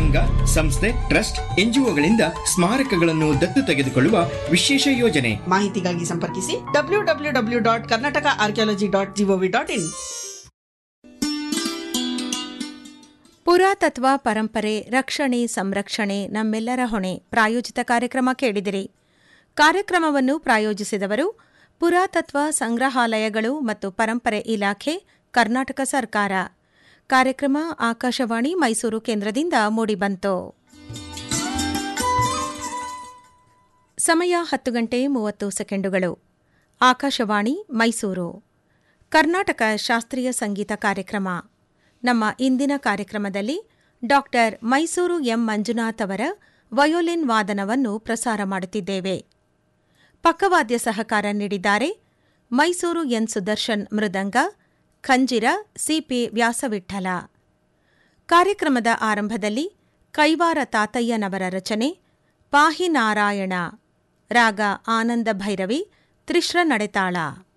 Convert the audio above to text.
ಸಂಘ ಸಂಸ್ಥೆ ಟ್ರಸ್ಟ್ ಎನ್ಜಿಒಗಳಿಂದ ಸ್ಮಾರಕಗಳನ್ನು ದತ್ತು ತೆಗೆದುಕೊಳ್ಳುವ ವಿಶೇಷ ಯೋಜನೆ ಮಾಹಿತಿಗಾಗಿ ಸಂಪರ್ಕಿಸಿ W W W dot Karnataka archaeology dot G O V dot in ಪುರಾತತ್ವ ಪರಂಪರೆ ರಕ್ಷಣೆ ಸಂರಕ್ಷಣೆ ನಮ್ಮೆಲ್ಲರ ಹೊಣೆ ಪ್ರಾಯೋಜಿತ ಕಾರ್ಯಕ್ರಮ ಕೇಳಿದಿರಿ ಕಾರ್ಯಕ್ರಮವನ್ನು ಪ್ರಾಯೋಜಿಸಿದವರು ಪುರಾತತ್ವ ಸಂಗ್ರಹಾಲಯಗಳು ಮತ್ತು ಪರಂಪರೆ ಇಲಾಖೆ ಕರ್ನಾಟಕ ಸರ್ಕಾರ ಕಾರ್ಯಕ್ರಮ ಆಕಾಶವಾಣಿ ಮೈಸೂರು ಕೇಂದ್ರದಿಂದ ಮೂಡಿಬಂತು ಸಮಯ ಹತ್ತು ಗಂಟೆ ಮೂವತ್ತು ಸೆಕೆಂಡುಗಳು ಆಕಾಶವಾಣಿ ಮೈಸೂರು ಕರ್ನಾಟಕ ಶಾಸ್ತ್ರೀಯ ಸಂಗೀತ ಕಾರ್ಯಕ್ರಮ ನಮ್ಮ ಇಂದಿನ ಕಾರ್ಯಕ್ರಮದಲ್ಲಿ ಡಾಕ್ಟರ್ ಮೈಸೂರು ಎಂ ಮಂಜುನಾಥ್ ಅವರ ವಯೋಲಿನ್ ವಾದನವನ್ನು ಪ್ರಸಾರ ಮಾಡುತ್ತಿದ್ದೇವೆ ಪಕ್ಕವಾದ್ಯ ಸಹಕಾರ ನೀಡಿದ್ದಾರೆ ಮೈಸೂರು ಎನ್ ಸುದರ್ಶನ್ ಮೃದಂಗ ಖಂಜಿರ ಸಿಪಿ ವ್ಯಾಸವಿಠಲ ಕಾರ್ಯಕ್ರಮದ ಆರಂಭದಲ್ಲಿ ಕೈವಾರ ತಾತಯ್ಯನವರ ರಚನೆ ಪಾಹಿ ನಾರಾಯಣ ರಾಗ ಆನಂದ ಭೈರವಿ ತ್ರಿಶ್ರ ನಡೆತಾಳ